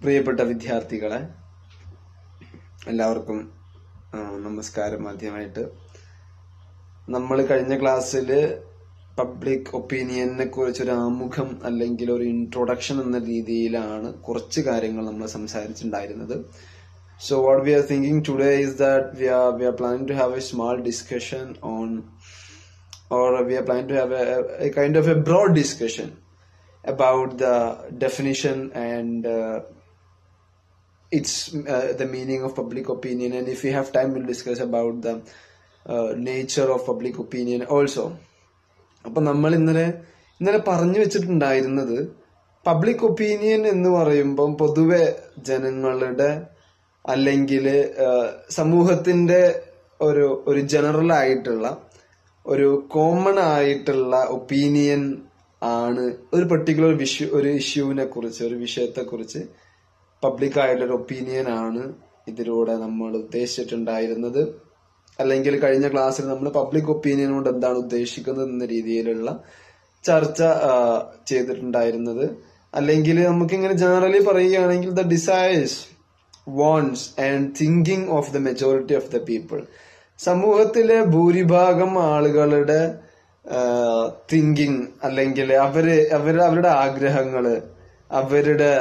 പ്രിയപ്പെട്ട വിദ്യാർത്ഥികളെ എല്ലാവർക്കും ആ, നമസ്കാരം ആദ്യമായിട്ട് നമ്മൾ കഴിഞ്ഞ ക്ലാസ്സിൽ പബ്ലിക് ഒപ്പീനിയനെ കുറിച്ച് ഒരു ആമുഖം അല്ലെങ്കിൽ ഒരു ഇൻട്രൊഡക്ഷൻ എന്ന രീതിയിലാണ് കുറച്ച് കാര്യങ്ങൾ നമ്മൾ സംസാരിച്ചിട്ടുണ്ടായിരുന്നത് so what we are thinking today is that we are we are planning to have a small discussion on or we are planning to have a, a kind of a broad discussion about the definition and uh, its uh, the meaning of public opinion and if we have time we'll discuss about the uh, nature of public opinion also അപ്പൊ നമ്മൾ ഇന്നലെ ഇന്നലെ പറഞ്ഞു വെച്ചിട്ടുണ്ടായിരുന്നത് public opinion എന്ന് പറയുമ്പം പൊതുവെ ജനങ്ങളുടെ അല്ലെങ്കിൽ സമൂഹത്തിന്റെ ഒരു ഒരു ജനറൽ ആയിട്ടുള്ള ഒരു കോമൺ ആയിട്ടുള്ള ഒപ്പീനിയൻ ആണ് ഒരു പെർട്ടിക്കുലർ വിഷു ഒരു ഇഷ്യൂവിനെ കുറിച്ച് ഒരു വിഷയത്തെ കുറിച്ച് പബ്ലിക് ആയിട്ടുള്ള ഒരു ഒപ്പീനിയൻ ആണ് ഇതിലൂടെ നമ്മൾ ഉദ്ദേശിച്ചിട്ടുണ്ടായിരുന്നത് അല്ലെങ്കിൽ കഴിഞ്ഞ ക്ലാസ്സിൽ നമ്മൾ പബ്ലിക് ഒപ്പീനിയൻ കൊണ്ട് എന്താണ് ഉദ്ദേശിക്കുന്നത് എന്ന രീതിയിലുള്ള ചർച്ച ആ, ചെയ്തിട്ടുണ്ടായിരുന്നത് അല്ലെങ്കിൽ നമുക്കിങ്ങനെ ജനറലി പറയുകയാണെങ്കിൽ the desires wants and thinking of the majority of the people സമൂഹത്തിലെ ഭൂരിഭാഗം ആളുകളുടെ തിങ്കിങ് അല്ലെങ്കിൽ അവര് അവര് അവരുടെ ആഗ്രഹങ്ങള് അവരുടെ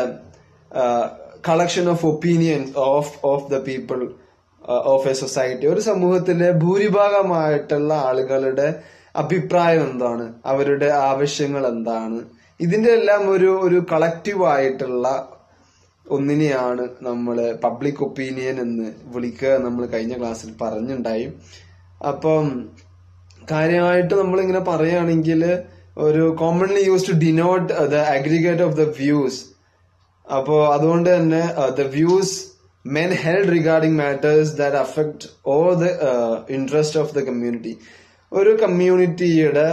collection of opinion of of the people of a society ഒരു സമൂഹത്തിലെ ഭൂരിഭാഗമായിട്ടുള്ള ആളുകളുടെ അഭിപ്രായം എന്താണ് അവരുടെ ആവശ്യങ്ങൾ എന്താണ് ഇതിന്റെ എല്ലാം ഒരു ഒരു കളക്റ്റീവ് ആയിട്ടുള്ള ഒന്നിനെയാണ് നമ്മൾ പബ്ലിക് ഒപ്പീനിയൻ എന്ന് വിളിക്കുക നമ്മൾ കഴിഞ്ഞ ക്ലാസ്സിൽ പറഞ്ഞിട്ടുണ്ടായി അപ്പം കാര്യമായിട്ട് നമ്മൾ ഇങ്ങനെ പറയുകയാണെങ്കിൽ ഒരു commonly use to denote the aggregate of the views അപ്പോ അതുകൊണ്ട് തന്നെ the views men held regarding matters that affect all the interest of the community ഒരു കമ്മ്യൂണിറ്റിയുടെ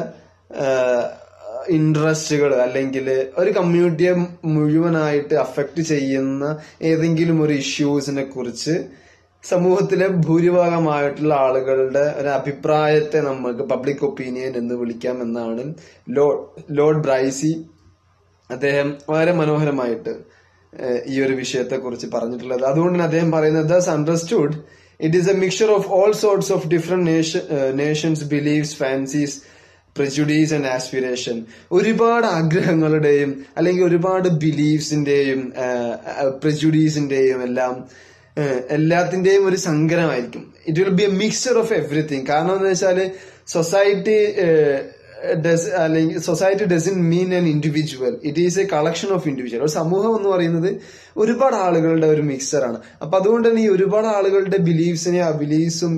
ഇൻട്രസ്റ്റുകൾ അല്ലെങ്കിൽ ഒരു കമ്മ്യൂണിറ്റിയെ മുഴുവനായിട്ട് അഫക്ട് ചെയ്യുന്ന ഏതെങ്കിലും ഒരു ഇഷ്യൂസിനെ കുറിച്ച് സമൂഹത്തിലെ ഭൂരിഭാഗമായിട്ടുള്ള ആളുകളുടെ ഒരു അഭിപ്രായത്തെ നമുക്ക് പബ്ലിക് ഒപ്പീനിയൻ എന്ന് വിളിക്കാം എന്നാണ് ലോർഡ് ലോർഡ് ബ്രൈസി അദ്ദേഹം വളരെ മനോഹരമായിട്ട് ഏഹ്, ഈ ഒരു വിഷയത്തെ കുറിച്ച് പറഞ്ഞിട്ടുള്ളത് അതുകൊണ്ട് തന്നെ അദ്ദേഹം പറയുന്നത് thus understood it is a mixture of all sorts of different notions beliefs fancies prejudices and aspiration ഒരുപാട് ആഗ്രഹങ്ങളുടെയും അല്ലെങ്കിൽ ഒരുപാട് ബിലീഫ്സിന്റെയും പ്രജുഡീസിന്റെയും എല്ലാം ഏഹ്, എല്ലാത്തിന്റെയും ഒരു സങ്കരമായിരിക്കും it will be a mixture of everything കാരണം എന്ന് വെച്ചാല് സൊസൈറ്റി ഡസ് അല്ലെങ്കിൽ society doesn't mean an individual it is a collection of individual ഒരു സമൂഹം എന്ന് പറയുന്നത് ഒരുപാട് ആളുകളുടെ ഒരു മിക്സറാണ് അപ്പൊ അതുകൊണ്ട് തന്നെ ഈ ഒരുപാട് ആളുകളുടെ ബിലീഫ്സിനെ ആ ബിലീഫ്സും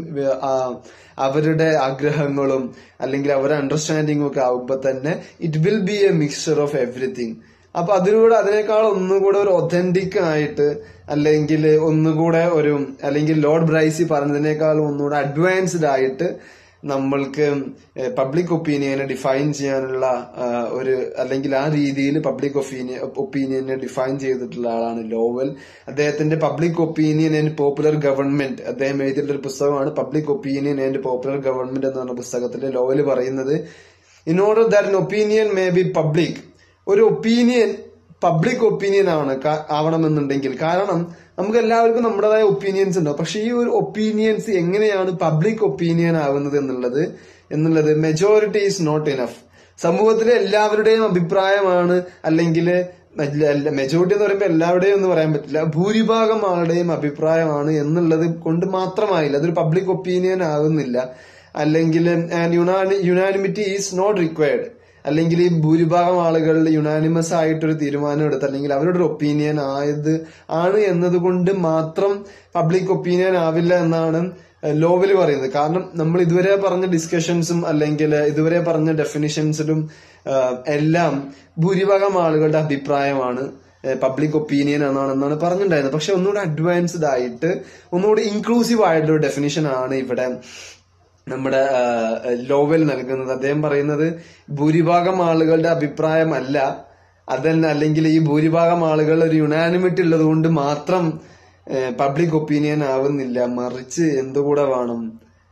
അവരുടെ ആഗ്രഹങ്ങളും അല്ലെങ്കിൽ അവരുടെ അണ്ടർസ്റ്റാൻഡിങ്ങും ഒക്കെ ആവുമ്പോ തന്നെ it will be a mixture of everything അപ്പൊ അതിലൂടെ അതിനേക്കാൾ ഒന്നുകൂടെ ഒരു ഒതന്റിക് ആയിട്ട് അല്ലെങ്കിൽ ഒന്നുകൂടെ ഒരു അല്ലെങ്കിൽ ലോർഡ് ബ്രൈസി പറഞ്ഞതിനേക്കാൾ ഒന്നുകൂടെ അഡ്വാൻസ്ഡ് ആയിട്ട് നമ്മൾക്ക് പബ്ലിക് ഒപ്പീനിയനെ ഡിഫൈൻ ചെയ്യാനുള്ള ആ, ഒരു അല്ലെങ്കിൽ ആ രീതിയിൽ പബ്ലിക് ഒപ്പീനിയൻ ഒപ്പീനിയനെ ഡിഫൈൻ ചെയ്തിട്ടുള്ള ആളാണ് ലോവൽ അദ്ദേഹത്തിന്റെ public opinion and popular government അദ്ദേഹം എഴുതിയിട്ടുള്ള ഒരു പുസ്തകമാണ് public opinion and popular government എന്ന് പറഞ്ഞ പുസ്തകത്തിൽ ലോവൽ പറയുന്നത് in order that opinion may be public ഒരു ഒപ്പീനിയൻ പബ്ലിക് ഒപ്പീനിയൻ ആണ് കാ- ആവണമെന്നുണ്ടെങ്കിൽ കാരണം നമുക്ക് എല്ലാവർക്കും നമ്മുടേതായ ഒപ്പീനിയൻസ് ഉണ്ടാവും പക്ഷെ ഈ ഒരു ഒപ്പീനിയൻസ് എങ്ങനെയാണ് പബ്ലിക് ഒപ്പീനിയൻ ആവുന്നത് എന്നുള്ളത് എന്നുള്ളത് മെജോറിറ്റി ഈസ് നോട്ട് ഇനഫ് സമൂഹത്തിലെ എല്ലാവരുടെയും അഭിപ്രായമാണ് അല്ലെങ്കിൽ മെജോറിറ്റി എന്ന് പറയുമ്പോൾ എല്ലാവരുടെയും എന്ന് പറയാൻ പറ്റില്ല ഭൂരിഭാഗം ആളുടെയും അഭിപ്രായമാണ് എന്നുള്ളത് കൊണ്ട് മാത്രമായില്ല അതൊരു പബ്ലിക് ഒപ്പീനിയൻ ആകുന്നില്ല അല്ലെങ്കിൽ യുനാനിമിറ്റി ഈസ് നോട്ട് റിക്വയർഡ് അല്ലെങ്കിൽ ഈ ഭൂരിഭാഗം ആളുകളുടെ യുനാനിമസ് ആയിട്ടൊരു തീരുമാനം എടുത്ത് അല്ലെങ്കിൽ അവരുടെ ഒരു ഒപ്പീനിയൻ ആയത് ആണ് എന്നതുകൊണ്ട് മാത്രം പബ്ലിക് ഒപ്പീനിയൻ ആവില്ല എന്നാണ് ലോവിൽ പറയുന്നത് കാരണം നമ്മൾ ഇതുവരെ പറഞ്ഞ ഡിസ്കഷൻസും അല്ലെങ്കിൽ ഇതുവരെ പറഞ്ഞ ഡെഫിനിഷൻസിലും എല്ലാം ഭൂരിഭാഗം ആളുകളുടെ അഭിപ്രായമാണ് പബ്ലിക് ഒപ്പീനിയൻ എന്നാണ് എന്നാണ് പറഞ്ഞിട്ടുണ്ടായിരുന്നത് പക്ഷെ ഒന്നുകൂടെ അഡ്വാൻസ്ഡ് ആയിട്ട് ഒന്നുകൂടി ഇൻക്ലൂസീവ് ആയിട്ടുള്ള ഒരു ഡെഫിനിഷൻ ആണ് ഇവിടെ നമ്മുടെ ലോവൽ നൽകുന്നത് അദ്ദേഹം പറയുന്നത് ഭൂരിഭാഗം ആളുകളുടെ അഭിപ്രായമല്ല അതല്ല അല്ലെങ്കിൽ ഈ ഭൂരിഭാഗം ആളുകൾ ഒരു യുനാനിമിറ്റി ഉള്ളത് കൊണ്ട് മാത്രം പബ്ലിക് ഒപ്പീനിയൻ ആവുന്നില്ല മറിച്ച് എന്തുകൂടെ വേണം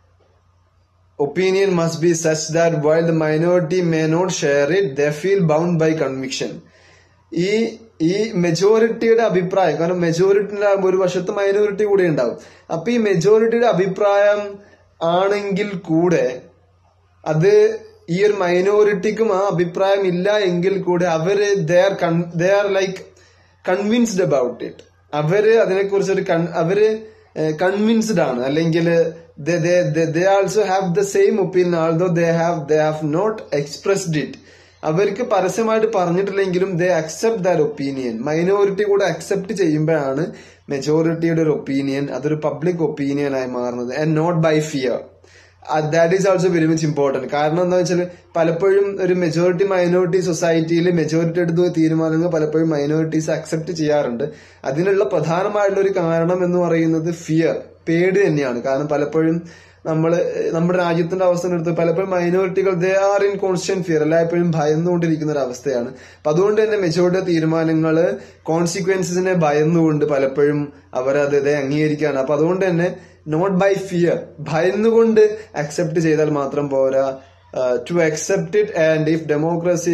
opinion must be such that while the minority may not share it they feel bound by conviction ഈ ഈ മെജോറിറ്റിയുടെ അഭിപ്രായം കാരണം മെജോറിറ്റിന്റെ ഒരു വശത്ത് മൈനോറിറ്റി കൂടെ ഉണ്ടാവും അപ്പൊ ഈ മെജോറിറ്റിയുടെ അഭിപ്രായം ആണെങ്കിൽ കൂടെ അത് ഈ ഒരു മൈനോറിറ്റിക്കും ആ അഭിപ്രായം ഇല്ല എങ്കിൽ കൂടെ അവര് they are they are like convinced about it അവര് അതിനെക്കുറിച്ച് ഒരു അവര് കൺവിൻസ്ഡ് ആണ് അല്ലെങ്കിൽ they also have the same opinion although they have they have not expressed it അവർക്ക് പരസ്യമായിട്ട് പറഞ്ഞിട്ടില്ലെങ്കിലും they accept that opinion minority കൂടെ അക്സെപ്റ്റ് ചെയ്യുമ്പോഴാണ് മെജോറിറ്റിയുടെ ഒരു ഒപ്പീനിയൻ അതൊരു പബ്ലിക് ഒപ്പീനിയൻ ആയി മാറുന്നത് and not by fear that is also very much important കാരണം എന്താ വെച്ചാൽ പലപ്പോഴും ഒരു മെജോറിറ്റി മൈനോറിറ്റി സൊസൈറ്റിയിൽ മെജോറിറ്റി എടുത്ത തീരുമാനങ്ങൾ പലപ്പോഴും മൈനോറിറ്റീസ് അക്സെപ്റ്റ് ചെയ്യാറുണ്ട് അതിനുള്ള പ്രധാനമായിട്ടുള്ള ഒരു കാരണം എന്ന് പറയുന്നത് ഫിയർ പേടി തന്നെയാണ് കാരണം പലപ്പോഴും നമ്മൾ നമ്മുടെ രാജ്യത്തിന്റെ അവസ്ഥ എടുത്ത് പലപ്പോഴും മൈനോറിറ്റികൾ they are in constant fear എല്ലായ്പ്പോഴും ഭയന്നുകൊണ്ടിരിക്കുന്ന ഒരു അവസ്ഥയാണ് അപ്പൊ അതുകൊണ്ട് തന്നെ മെജോറിറ്റി തീരുമാനങ്ങൾ കോൺസിക്വൻസിനെ ഭയന്നുകൊണ്ട് പലപ്പോഴും അവരത് ഇതേ അംഗീകരിക്കുകയാണ് അപ്പൊ അതുകൊണ്ട് തന്നെ നോട്ട് ബൈ ഫിയർ ഭയന്നുകൊണ്ട് അക്സെപ്റ്റ് ചെയ്താൽ മാത്രം പോരാ to accept it and if democracy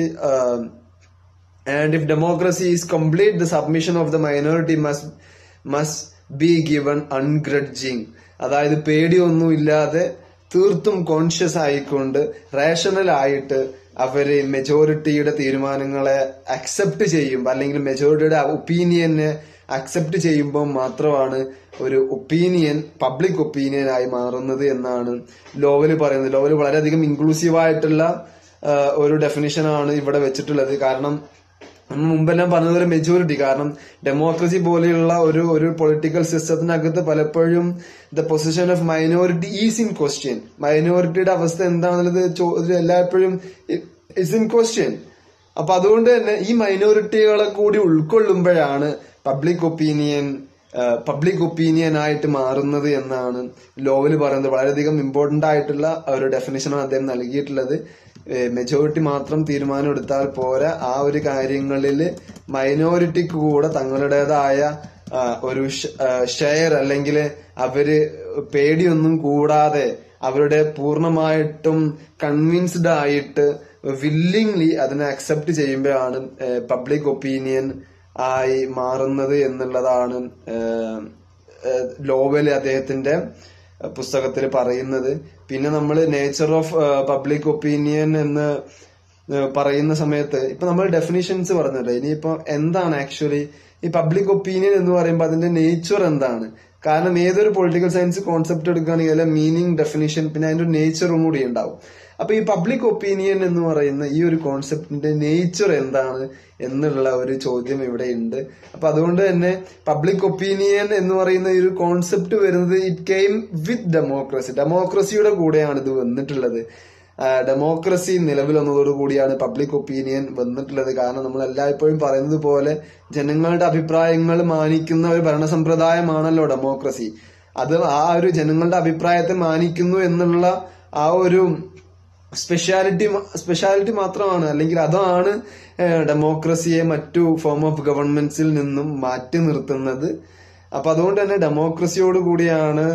and if democracy is complete the submission of the minority must must be given ungrudging അതായത് പേടിയൊന്നും ഇല്ലാതെ തീർത്തും കോൺഷ്യസ് ആയിക്കൊണ്ട് റേഷണൽ ആയിട്ട് അവര് മെജോറിറ്റിയുടെ തീരുമാനങ്ങളെ അക്സെപ്റ്റ് ചെയ്യുമ്പോൾ അല്ലെങ്കിൽ മെജോറിറ്റിയുടെ ഒപ്പീനിയനെ അക്സെപ്റ്റ് ചെയ്യുമ്പോൾ മാത്രമാണ് ഒരു ഒപ്പീനിയൻ പബ്ലിക് ഒപ്പീനിയൻ ആയി മാറുന്നത് എന്നാണ് ലോവല് പറയുന്നത് ലോവല് വളരെയധികം ഇൻക്ലൂസീവ് ആയിട്ടുള്ള ഒരു ഡെഫിനിഷനാണ് ഇവിടെ വെച്ചിട്ടുള്ളത് കാരണം നമ്മൾ മുമ്പെല്ലാം പറഞ്ഞതുപോലെ മെജോറിറ്റി കാരണം ഡെമോക്രസി പോലെയുള്ള ഒരു ഒരു പൊളിറ്റിക്കൽ സിസ്റ്റത്തിനകത്ത് പലപ്പോഴും the position of minority is in question മൈനോറിറ്റിയുടെ അവസ്ഥ എന്താണെന്നുള്ളത് എല്ലായ്പ്പോഴും ഇസ് ഇൻ ക്വസ്റ്റ്യൻ അപ്പൊ അതുകൊണ്ട് തന്നെ ഈ മൈനോറിറ്റികളെ കൂടി ഉൾക്കൊള്ളുമ്പോഴാണ് പബ്ലിക് ഒപ്പീനിയൻ പബ്ലിക് ഒപ്പീനിയൻ ആയിട്ട് മാറുന്നത് എന്നാണ് ലോവിൽ പറയുന്നത് വളരെയധികം ഇമ്പോർട്ടന്റ് ആയിട്ടുള്ള ഒരു ഡെഫിനേഷനാണ് അദ്ദേഹം നൽകിയിട്ടുള്ളത് മെജോറിറ്റി മാത്രം തീരുമാനം എടുത്താൽ പോരാ ആ ഒരു കാര്യങ്ങളിൽ മൈനോറിറ്റിക്ക് കൂടെ തങ്ങളുടേതായ ഒരു ഷെയർ അല്ലെങ്കിൽ അവര് പേടിയൊന്നും കൂടാതെ അവരുടെ പൂർണ്ണമായിട്ടും കൺവിൻസ്ഡ് ആയിട്ട് വില്ലിംഗ്ലി അതിനെ അക്സെപ്റ്റ് ചെയ്യുമ്പോഴാണ് പബ്ലിക് ഒപ്പീനിയൻ ആയി മാറുന്നത് എന്നുള്ളതാണ് ലോവല് അദ്ദേഹത്തിന്റെ പുസ്തകത്തിൽ പറയുന്നത് പിന്നെ നമ്മൾ നേച്ചർ ഓഫ് പബ്ലിക് ഒപ്പീനിയൻ എന്ന് പറയുന്ന സമയത്ത് ഇപ്പൊ നമ്മൾ ഡെഫിനിഷൻസ് പറഞ്ഞല്ലോ ഇനിയിപ്പോ എന്താണ് ആക്ച്വലി ഈ പബ്ലിക് ഒപ്പീനിയൻ എന്ന് പറയുമ്പോൾ അതിന്റെ നേച്ചർ എന്താണ് കാരണം ഏതൊരു പൊളിറ്റിക്കൽ സയൻസ് കോൺസെപ്റ്റ് എടുക്കുകയാണെങ്കിൽ അതിലെ മീനിങ് ഡെഫിനിഷൻ പിന്നെ അതിന്റെ നേച്ചറും കൂടി ഉണ്ടാവും അപ്പൊ ഈ പബ്ലിക് ഒപ്പീനിയൻ എന്ന് പറയുന്ന ഈ ഒരു കോൺസെപ്റ്റിന്റെ നേച്ചർ എന്താണ് എന്നുള്ള ഒരു ചോദ്യം ഇവിടെ ഉണ്ട് അപ്പൊ അതുകൊണ്ട് തന്നെ പബ്ലിക് ഒപ്പീനിയൻ എന്ന് പറയുന്ന ഈ ഒരു കോൺസെപ്റ്റ് വരുന്നത് ഇറ്റ് കെയിം വിത്ത് ഡെമോക്രസി ഡെമോക്രസിയുടെ കൂടെയാണ് ഇത് വന്നിട്ടുള്ളത് ഡെമോക്രസി നിലവിൽ വന്നതോടുകൂടിയാണ് പബ്ലിക് ഒപ്പീനിയൻ വന്നിട്ടുള്ളത് കാരണം നമ്മൾ എല്ലായ്പ്പോഴും പറയുന്നത് പോലെ ജനങ്ങളുടെ അഭിപ്രായങ്ങൾ മാനിക്കുന്ന ഒരു ഭരണ സമ്പ്രദായമാണല്ലോ ഡെമോക്രസി അത് ആ ഒരു ജനങ്ങളുടെ അഭിപ്രായത്തെ മാനിക്കുന്നു എന്നുള്ള ആ ഒരു സ്പെഷ്യാലിറ്റി സ്പെഷ്യാലിറ്റി മാത്രമാണ് അല്ലെങ്കിൽ അതാണ് ഡെമോക്രസിയെ മറ്റു ഫോം ഓഫ് ഗവൺമെന്റ്സിൽ നിന്നും മാറ്റി നിർത്തുന്നത് അപ്പൊ അതുകൊണ്ട് തന്നെ ഡെമോക്രസിയോട് കൂടിയാണ്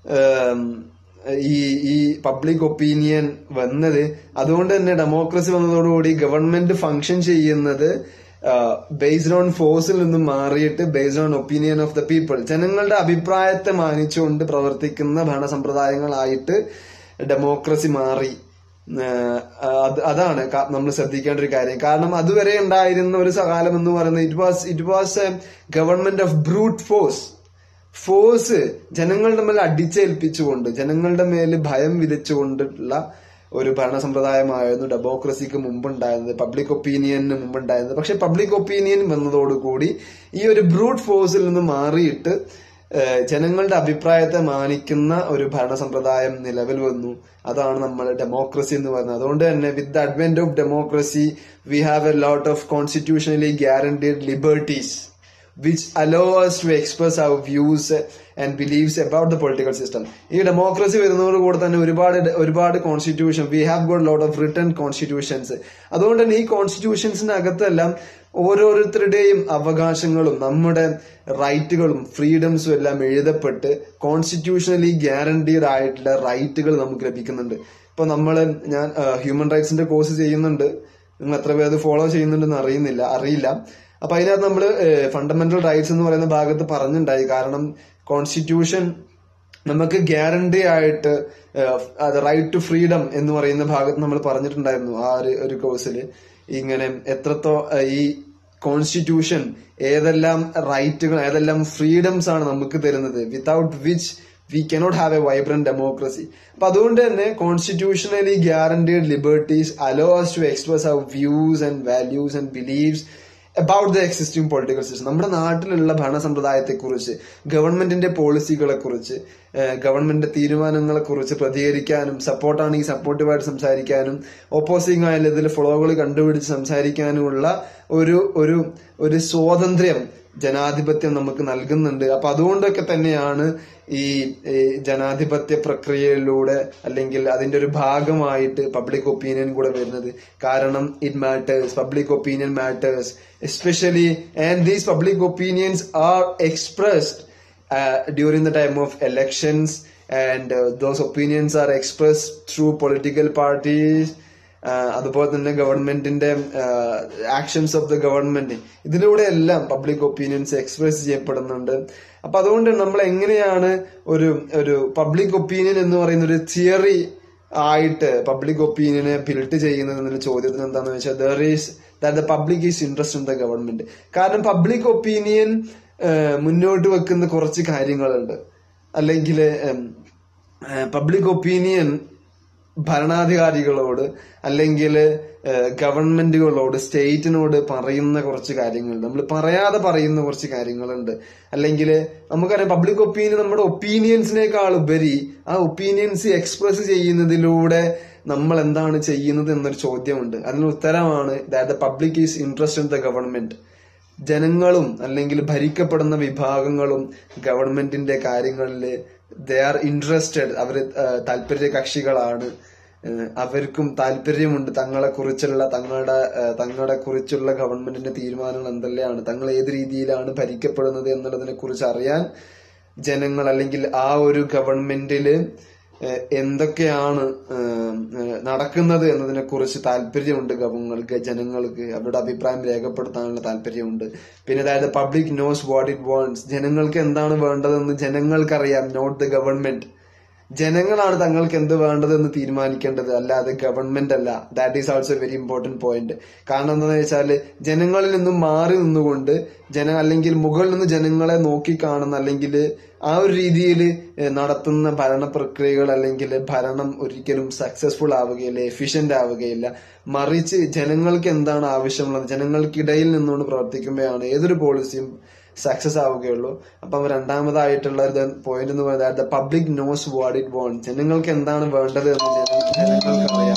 ഈ ഈ പബ്ലിക് ഒപ്പീനിയൻ വന്നത് അതുകൊണ്ട് തന്നെ ഡെമോക്രസി വന്നതോടുകൂടി ഗവൺമെന്റ് ഫങ്ഷൻ ചെയ്യുന്നത് ബേസ്ഡ് ഓൺ ഫോഴ്സിൽ നിന്നും മാറിയിട്ട് based on opinion of the people ജനങ്ങളുടെ അഭിപ്രായത്തെ മാനിച്ചുകൊണ്ട് പ്രവർത്തിക്കുന്ന ഭരണസമ്പ്രദായങ്ങളായിട്ട് ഡെമോക്രസി മാറി അതാണ് നമ്മൾ ശ്രദ്ധിക്കേണ്ട ഒരു കാര്യം കാരണം അതുവരെ ഉണ്ടായിരുന്ന ഒരു കാലം എന്ന് പറയുന്നത് it was it was a government of brute force force ജനങ്ങളുടെ മേൽ അടിച്ചേൽപ്പിച്ചുകൊണ്ട് ജനങ്ങളുടെ മേൽ ഭയം വിതച്ചുകൊണ്ടുള്ള ഒരു ഭരണ സമ്പ്രദായമായിരുന്നു ഡെമോക്രസിക്ക് മുമ്പുണ്ടായിരുന്നത് പബ്ലിക് ഒപ്പീനിയന് മുമ്പുണ്ടായിരുന്നത് പക്ഷെ പബ്ലിക് ഒപ്പീനിയൻ വന്നതോടുകൂടി ഈ ഒരു ബ്രൂട്ട് ഫോഴ്സിൽ നിന്ന് മാറിയിട്ട് ജനങ്ങളുടെ അഭിപ്രായത്തെ മാനിക്കുന്ന ഒരു ഭരണ സമ്പ്രദായം നിലവിൽ വന്നു അതാണ് നമ്മൾ ഡെമോക്രസി എന്ന് പറയുന്നത് അതുകൊണ്ട് തന്നെ with the advent of democracy we have a lot of constitutionally guaranteed liberties which allow us to express our views and believes about the political system ഈ ഡെമോക്രസി വരുന്നതോടുകൂടെ തന്നെ ഒരുപാട് ഒരുപാട് constitution we have got lot of return constitutions അതുകൊണ്ട് തന്നെ ഈ കോൺസ്റ്റിറ്റ്യൂഷൻസിനകത്തെല്ലാം ഓരോരുത്തരുടെയും അവകാശങ്ങളും നമ്മുടെ റൈറ്റുകളും ഫ്രീഡംസും എല്ലാം എഴുതപ്പെട്ട് കോൺസ്റ്റിറ്റ്യൂഷണലി ഗ്യാരണ്ടീഡ് ആയിട്ടുള്ള റൈറ്റുകൾ നമുക്ക് ലഭിക്കുന്നുണ്ട് ഇപ്പൊ നമ്മൾ ഞാൻ ഹ്യൂമൻ റൈറ്റ്സിന്റെ കോഴ്സ് ചെയ്യുന്നുണ്ട് നിങ്ങൾ എത്ര പേര് അത് ഫോളോ ചെയ്യുന്നുണ്ടെന്ന് അറിയുന്നില്ല അറിയില്ല അപ്പൊ അതിനകത്ത് നമ്മൾ ഫണ്ടമെന്റൽ റൈറ്റ്സ് എന്ന് പറയുന്ന ഭാഗത്ത് പറഞ്ഞിട്ടുണ്ടായി കാരണം കോൺസ്റ്റിറ്റ്യൂഷൻ നമുക്ക് ഗ്യാരണ്ടി ആയിട്ട് റൈറ്റ് ടു ഫ്രീഡം എന്ന് പറയുന്ന ഭാഗത്ത് നമ്മൾ പറഞ്ഞിട്ടുണ്ടായിരുന്നു ആ ഒരു ഒരു കോഴ്സിൽ ഇങ്ങനെ എത്രത്തോ ഏഹ്, ഈ കോൺസ്റ്റിറ്റ്യൂഷൻ ഏതെല്ലാം റൈറ്റുകൾ ഏതെല്ലാം ഫ്രീഡംസ് ആണ് നമുക്ക് തരുന്നത് without which we cannot have a vibrant democracy അപ്പൊ അതുകൊണ്ട് തന്നെ constitutionally guaranteed liberties allows to express our views and values and believes about the existing political system നമ്മുടെ നാട്ടിലുള്ള ഭരണ സമ്പ്രദായത്തെ കുറിച്ച് ഗവൺമെന്റിന്റെ പോളിസികളെ കുറിച്ച് ഗവൺമെന്റിന്റെ തീരുമാനങ്ങളെ കുറിച്ച് പ്രതികരിക്കാനും സപ്പോർട്ടാണെങ്കിൽ സപ്പോർട്ടീവായിട്ട് സംസാരിക്കാനും ഓപ്പോസിംഗ് ആയാലും ഇതിൽ ഫ്ലോകൾ കണ്ടുപിടിച്ച് സംസാരിക്കാനുമുള്ള ഒരു ഒരു ഒരു സ്വാതന്ത്ര്യം ജനാധിപത്യം നമുക്ക് നൽകുന്നുണ്ട് അപ്പൊ അതുകൊണ്ടൊക്കെ തന്നെയാണ് ഈ ഈ ജനാധിപത്യ പ്രക്രിയയിലൂടെ അല്ലെങ്കിൽ അതിന്റെ ഒരു ഭാഗമായിട്ട് പബ്ലിക് ഒപ്പീനിയൻ കൂടെ വരുന്നത് കാരണം it matters public opinion matters especially and these public opinions are expressed during the time of elections and uh, those opinions are expressed through political parties uh, അതുപോലെ തന്നെ ഗവൺമെന്റിന്റെ ആക്ഷൻസ് ഓഫ് ദ ഗവൺമെന്റ് ഇതിലൂടെ എല്ലാം public opinions express ചെയ്യപ്പെടുന്നുണ്ട് അപ്പൊ അതുകൊണ്ട് നമ്മൾ എങ്ങനെയാണ് ഒരു ഒരു പബ്ലിക് ഒപ്പീനിയൻ എന്ന് പറയുന്ന ഒരു തിയറി ആയിട്ട് പബ്ലിക് ഒപ്പീനിയനെ ബിൽഡ് ചെയ്യുന്നത് എന്നുള്ള ചോദ്യത്തിന് എന്താണെന്ന് വെച്ചാൽ there is that the public is interest in the government കാരണം പബ്ലിക് ഒപ്പീനിയൻ മുന്നോട്ട് വെക്കുന്ന കുറച്ച് കാര്യങ്ങളുണ്ട് അല്ലെങ്കിൽ പബ്ലിക് ഒപ്പീനിയൻ ഭരണാധികാരികളോട് അല്ലെങ്കിൽ ഗവൺമെന്റുകളോട് സ്റ്റേറ്റിനോട് പറയുന്ന കുറച്ച് കാര്യങ്ങളുണ്ട് നമ്മൾ പറയാതെ പറയുന്ന കുറച്ച് കാര്യങ്ങളുണ്ട് അല്ലെങ്കിൽ നമുക്കറിയാം പബ്ലിക് ഒപ്പീനിയൻ നമ്മുടെ ഒപ്പീനിയൻസിനേക്കാൾ ഉപരി ആ ഒപ്പീനിയൻസ് എക്സ്പ്രസ് ചെയ്യുന്നതിലൂടെ നമ്മൾ എന്താണ് ചെയ്യുന്നത് എന്നൊരു ചോദ്യമുണ്ട് അതിന് ഉത്തരമാണ് that the public is interest in the government ജനങ്ങളും അല്ലെങ്കിൽ ഭരിക്കപ്പെടുന്ന വിഭാഗങ്ങളും ഗവൺമെന്റിന്റെ കാര്യങ്ങളിൽ ദേ ആർ ഇൻട്രസ്റ്റഡ് അവര് താല്പര്യ കക്ഷികളാണ് ഏഹ് അവർക്കും താല്പര്യമുണ്ട് തങ്ങളെ കുറിച്ചുള്ള തങ്ങളുടെ ഏഹ് തങ്ങളെ കുറിച്ചുള്ള ഗവൺമെന്റിന്റെ തീരുമാനങ്ങൾ എന്തെല്ലാമാണ് തങ്ങൾ ഏത് രീതിയിലാണ് ഭരിക്കപ്പെടുന്നത് എന്നുള്ളതിനെ കുറിച്ച് അറിയാൻ ജനങ്ങൾ അല്ലെങ്കിൽ ആ ഒരു ഗവൺമെന്റില് ഏഹ് എന്തൊക്കെയാണ് ഏഹ് ഏഹ് നടക്കുന്നത് എന്നതിനെ കുറിച്ച് താല്പര്യമുണ്ട് ഗവങ്ങൾക്ക് ജനങ്ങൾക്ക് അവരുടെ അഭിപ്രായം രേഖപ്പെടുത്താനുള്ള താല്പര്യമുണ്ട് പിന്നെ അതായത് public knows what it wants ജനങ്ങൾക്ക് എന്താണ് വേണ്ടതെന്ന് ജനങ്ങൾക്കറിയാം നോട്ട് ദ ഗവൺമെന്റ് ജനങ്ങളാണ് തങ്ങൾക്ക് എന്ത് വേണ്ടതെന്ന് തീരുമാനിക്കേണ്ടത് അല്ലാതെ ഗവൺമെന്റ് അല്ല that is also very important point കാരണം എന്താണെന്ന് വെച്ചാല് ജനങ്ങളിൽ നിന്നും മാറി നിന്നുകൊണ്ട് ജന അല്ലെങ്കിൽ മുകളിൽ നിന്ന് ജനങ്ങളെ നോക്കി കാണുന്ന അല്ലെങ്കിൽ ആ ഒരു രീതിയിൽ നടത്തുന്ന ഭരണ പ്രക്രിയകൾ അല്ലെങ്കിൽ ഭരണം ഒരിക്കലും സക്സസ്ഫുൾ ആവുകയില്ല എഫിഷ്യന്റ് ആവുകയില്ല മറിച്ച് ജനങ്ങൾക്ക് എന്താണ് ആവശ്യമുള്ളത് ജനങ്ങൾക്കിടയിൽ നിന്നുകൊണ്ട് പ്രവർത്തിക്കുമ്പോഴാണ് ഏതൊരു പോളിസിയും സക്സസ് ആവുകയുള്ളൂ അപ്പം രണ്ടാമതായിട്ടുള്ള ഒരു പോയിന്റ് എന്ന് പറയുന്നത് the public knows what it want ജനങ്ങൾക്ക് എന്താണ് വേണ്ടത് എന്ന് ജന- ജനങ്ങൾക്കറിയാം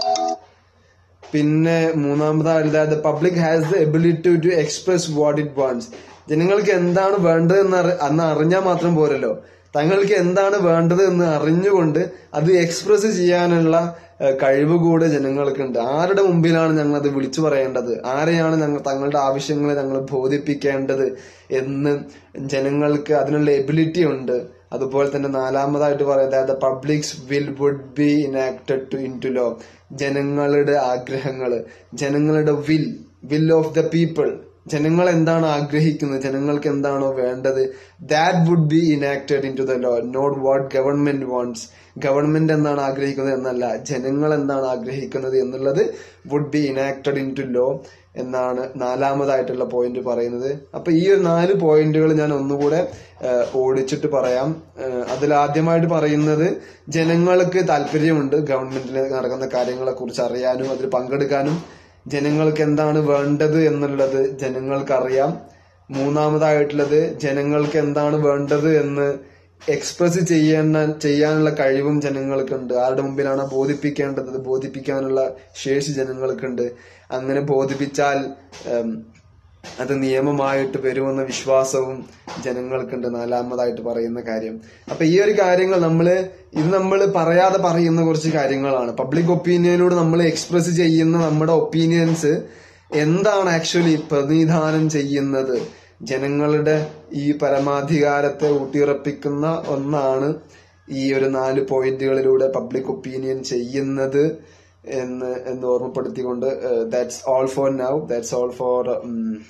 പിന്നെ മൂന്നാമതായിട്ട് the public has the ability to express what it wants ജനങ്ങൾക്ക് എന്താണ് വേണ്ടത് എന്ന് അറി- അന്ന് അറിഞ്ഞാൽ മാത്രം പോരല്ലോ തങ്ങൾക്ക് എന്താണ് വേണ്ടത് എന്ന് അറിഞ്ഞുകൊണ്ട് അത് എക്സ്പ്രസ് ചെയ്യാനുള്ള ഏഹ്, കഴിവ് കൂടെ ജനങ്ങൾക്കുണ്ട് ആരുടെ മുമ്പിലാണ് ഞങ്ങൾ അത് വിളിച്ചു പറയേണ്ടത് ആരെയാണ് ഞങ്ങൾ തങ്ങളുടെ ആവശ്യങ്ങളെ ഞങ്ങൾ ബോധിപ്പിക്കേണ്ടത് എന്ന് ജനങ്ങൾക്ക് അതിനുള്ള എബിലിറ്റി ഉണ്ട് അതുപോലെ തന്നെ നാലാമതായിട്ട് പറയുന്നത് the publics will would be enacted to in to law ജനങ്ങളുടെ ആഗ്രഹങ്ങള് ജനങ്ങളുടെ will will of the people ജനങ്ങൾ എന്താണ് ആഗ്രഹിക്കുന്നത് ജനങ്ങൾക്ക് എന്താണോ വേണ്ടത് that would be enacted in to the law not what government wants government എന്താണ് ആഗ്രഹിക്കുന്നത് എന്നല്ല ജനങ്ങൾ എന്താണ് ആഗ്രഹിക്കുന്നത് എന്നുള്ളത് would be enacted in to law എന്നാണ് നാലാമതായിട്ടുള്ള പോയിന്റ് പറയുന്നത് അപ്പൊ ഈ ഒരു നാല് പോയിന്റുകൾ ഞാൻ ഒന്നുകൂടെ ഏഹ്, ഓടിച്ചിട്ട് പറയാം ഏഹ്, അതിൽ ആദ്യമായിട്ട് പറയുന്നത് ജനങ്ങൾക്ക് താല്പര്യമുണ്ട് ഗവൺമെന്റിൽ നടക്കുന്ന കാര്യങ്ങളെ കുറിച്ച് അറിയാനും അതിൽ പങ്കെടുക്കാനും ജനങ്ങൾക്ക് എന്താണ് വേണ്ടത് എന്നുള്ളത് ജനങ്ങൾക്കറിയാം മൂന്നാമതായിട്ടുള്ളത് ജനങ്ങൾക്ക് എന്താണ് വേണ്ടത് എന്ന് എക്സ്പ്രസ് ചെയ്യേണ്ട ചെയ്യാനുള്ള കഴിവും ജനങ്ങൾക്കുണ്ട് ആരുടെ മുമ്പിലാണ് ബോധിപ്പിക്കേണ്ടത് അത് ബോധിപ്പിക്കാനുള്ള ശേഷി ജനങ്ങൾക്കുണ്ട് അങ്ങനെ ബോധിപ്പിച്ചാൽ ഉം, അത് നിയമമായിട്ട് വരുമെന്ന വിശ്വാസവും ജനങ്ങൾക്കുണ്ട് നാലാമതായിട്ട് പറയുന്ന കാര്യം അപ്പൊ ഈ ഒരു കാര്യങ്ങൾ നമ്മള് ഇത് നമ്മൾ പറയാതെ പറയുന്ന കുറച്ച് കാര്യങ്ങളാണ് പബ്ലിക് ഒപ്പീനിയനോട് നമ്മൾ എക്സ്പ്രസ് ചെയ്യുന്ന നമ്മുടെ ഒപ്പീനിയൻസ് എന്താണ് ആക്ച്വലി പ്രതിനിധാനം ചെയ്യുന്നത് ജനങ്ങളുടെ ഈ പരമാധികാരത്തെ ഊട്ടിയുറപ്പിക്കുന്ന ഒന്നാണ് ഈ ഒരു നാല് പോയിന്റുകളിലൂടെ പബ്ലിക് ഒപ്പീനിയൻ ചെയ്യുന്നത് എന്ന് എന്ന് ഓർമ്മപ്പെടുത്തിക്കൊണ്ട് that's all for now that's all for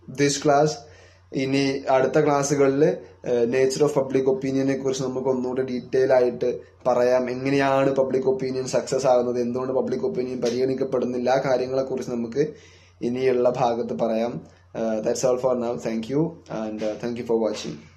this class ഇനി അടുത്ത ക്ലാസ്സുകളിൽ നേച്ചർ ഓഫ് പബ്ലിക് ഒപ്പീനിയനെ കുറിച്ച് നമുക്ക് ഒന്നുകൂടെ ഡീറ്റെയിൽ ആയിട്ട് പറയാം എങ്ങനെയാണ് പബ്ലിക് ഒപ്പീനിയൻ സക്സസ് ആകുന്നത് എന്തുകൊണ്ട് പബ്ലിക് ഒപ്പീനിയൻ പരിഗണിക്കപ്പെടുന്നില്ല ആ കാര്യങ്ങളെ കുറിച്ച് നമുക്ക് ഇനിയുള്ള ഭാഗത്ത് പറയാം that's all for now thank you and thank you for watching